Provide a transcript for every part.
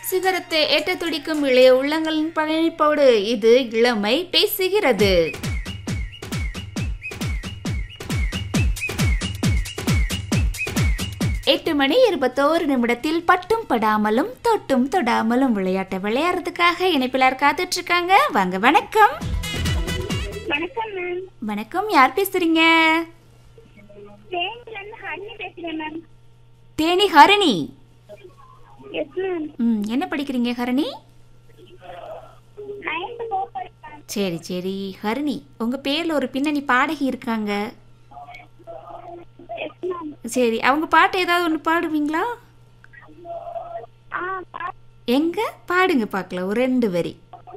சிகரத்தை எட்ட துடிக்கும் இளைய உள்ளங்களின் பணிப்போடு இது இளமை பேசுகிறது எட்டு மணி இருபத்தோரு நிமிடத்தில் பட்டும் படாமலும் தொட்டும் தொடாமலும் விளையாட்டை விளையாடுறதுக்காக இணைப்பிலார் காத்துட்டு இருக்காங்க வாங்க வணக்கம் வணக்கம் மேம் வணக்கம் யார் பேசுறீங்க தேனில இருந்து ஹனி பேசுறேன் ma'am Theni Harani yes ma'am ம் என்ன படிக்கிறீங்க ஹரணி நைன்த் போகிறேன் மேம் சரி சரி ஹரணி உங்க பேர்ல ஒரு பின்னணி பாடகி இருக்காங்க எஸ் மேம் சரி அவங்க பாட்டு ஏதாவது ஒன்று பாடுவீங்களா ஆ பா- எங்க பாடுங்க பார்க்கலாம் ஒரு ரெண்டு வரி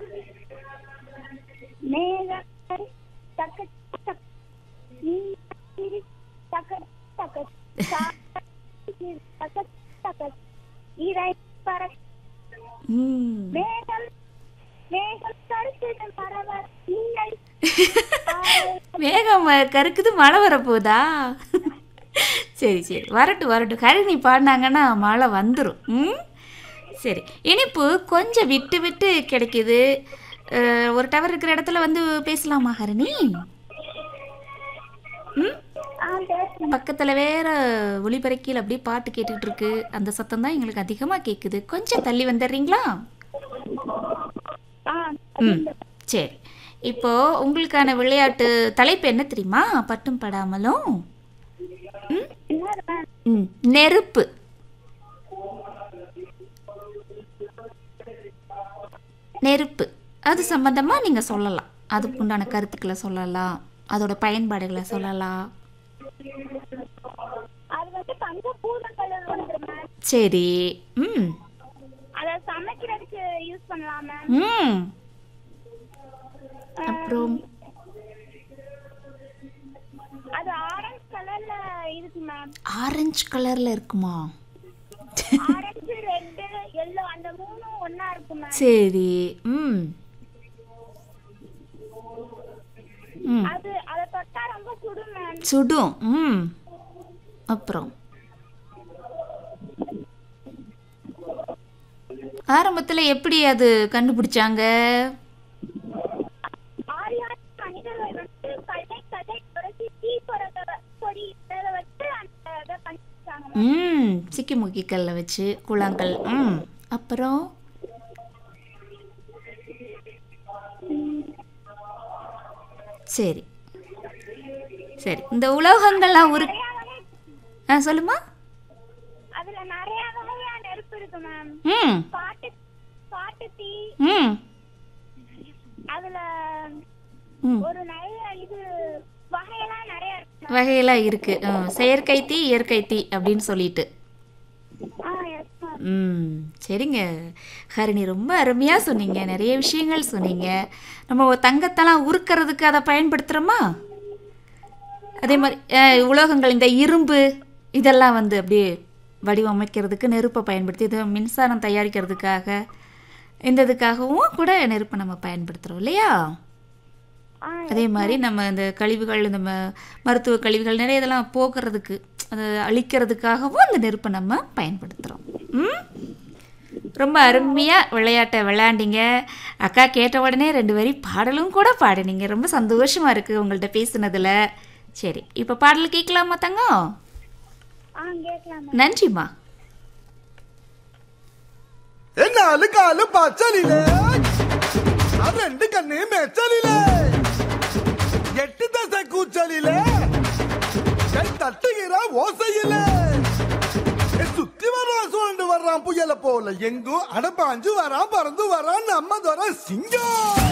மேகக்கரை தக்க தக்க நீரி தக்க தக்க சாக்க தக்க தக்க இறை பற ம். மேகம் மேகம் கருத்து பரவ நீங்கள் மேகம் வ- கருக்குது மழை வரப்போதா சரி சரி வரட்டும் வரட்டும் ஹரிணி பாடினாங்கன்னா மழை வந்துடும் ம் சரி இனிப்பு கொஞ்சம் விட்டு விட்டு கிடைக்குது அஹ், ஒரு டவர் இருக்கிற இடத்துல வந்து பேசலாமா ஹரிணி ம் ஆ பேசுறேன் பக்கத்தில் வேற ஒளிபரக்கியில் அப்படியே பாட்டு கேட்டுக்கிட்டு இருக்கு அந்த சத்தம் தான் எங்களுக்கு அதிகமாக கேட்குது கொஞ்சம் தள்ளி வந்துடுறீங்களா ஆ ம் சரி இப்போ உங்களுக்கான விளையாட்டு தலைப்பு என்ன தெரியுமா பட்டும் படாமலும் ம் இன்னொரு மேம் ம் நெருப்பு நெருப்பு அது சம்பந்தமா நீங்க சொல்லலாம் அதுக்கு உண்டான கருத்துக்களை சொல்லலாம் அதோட பயன்பாடுகளை சொல்லலாம் அது வந்து பஞ்ச பூதங்கள் ஒன்று மேம் சரி ம் அதை சமைக்கிறதுக்கு யூஸ் பண்ணலாம் மேம் ம் அப்புறம் அது ஆரஞ்சு கலர்ல இருக்கு மேம் ஆரஞ்சு கலர்ல இருக்குமா ஆரஞ்சு ரெட் எல்லோ அந்த மூணும் ஒண்ணா இருக்கு மேம் சரி ம் ம் அது அதை தொட்டா ரொம்ப சுடும் மேம் சுடும் ம் அப்புறம் ஆரம்பத்தில் எப்படி அது கண்டுபிடிச்சாங்க ஆரியான மனிதர்கள் வந்து கதை கதை குறைச்சி டீ பொறத பொடி இதை வச்சு அந்த இதை கண்டுபிடிச்சாங்க மேம். ம் சிக்கி முக்கி கல்ல வச்சு கூழாங்கல் ம் அப்புறம் சரி சரி இந்த உலோகங்கள்லாம் உரு நிறைய வகை ஆ சொல்லுமா அதுல நிறைய வகையா நெருப்பு இருக்கு மேம் ம் காட்டு காட்டு தீ ம் அதுல ம் ஒரு நிறைய இது வகையெல்லாம் நிறைய இருக்கு மேம். வகையெல்லாம் இருக்கு ஆ, செயற்கை தீ இயற்கை தீ அப்படின்னு சொல்லிட்டு ஆ எஸ் மேம் ம் சரிங்க ஹரிணி ரொம்ப அருமையாக சொன்னீங்க நிறைய விஷயங்கள் சொன்னீங்க நம்ம ஒரு தங்கத்தெல்லாம் உருக்கிறதுக்கு அதை பயன்படுத்துகிறோமா அதே மாதிரி அஹ், உலோகங்கள் இந்த இரும்பு இதெல்லாம் வந்து அப்படியே வடிவமைக்கிறதுக்கு நெருப்பை பயன்படுத்தி இது மின்சாரம் தயாரிக்கிறதுக்காக இந்த இதுக்காகவும் கூட நெருப்பை நம்ம பயன்படுத்துகிறோம் இல்லையா ஆ அதே மாதிரி நம்ம இந்த கழிவுகள் இந்த ம- மருத்துவ கழிவுகள் நிறைய இதெல்லாம் போக்குறதுக்கு அதை அழிக்கிறதுக்காகவும் இந்த நெருப்பை நம்ம பயன்படுத்துகிறோம் ம் ரொம்ப அருமையாக விளையாட்டை விளையாண்டிங்க அக்கா கேட்ட உடனே ரெண்டு வரி பாடலும் கூட பாடினீங்க ரொம்ப சந்தோஷமாக இருக்குது உங்கள்கிட்ட பேசுனதில் சரி இப்போ பாடல் கேட்கலாமா தங்கம் ஆ கேட்கலாம் மேம் நன்றிம்மா നാല് കാല് പച്ചലിലേ ആ രണ്ട് കണ്ണ് മെച്ചലിലേ എട്ട് ദശ കൂച്ചലിലേ കൈ തട്ടുകിற ஓசையிலே சுத்தி வர்றான் சுழண்டு வர்றான் புயல போல எங்கும் அடப்பாஞ்சு வரான் பறந்து வரான் நம்ம துறை சிங்கம்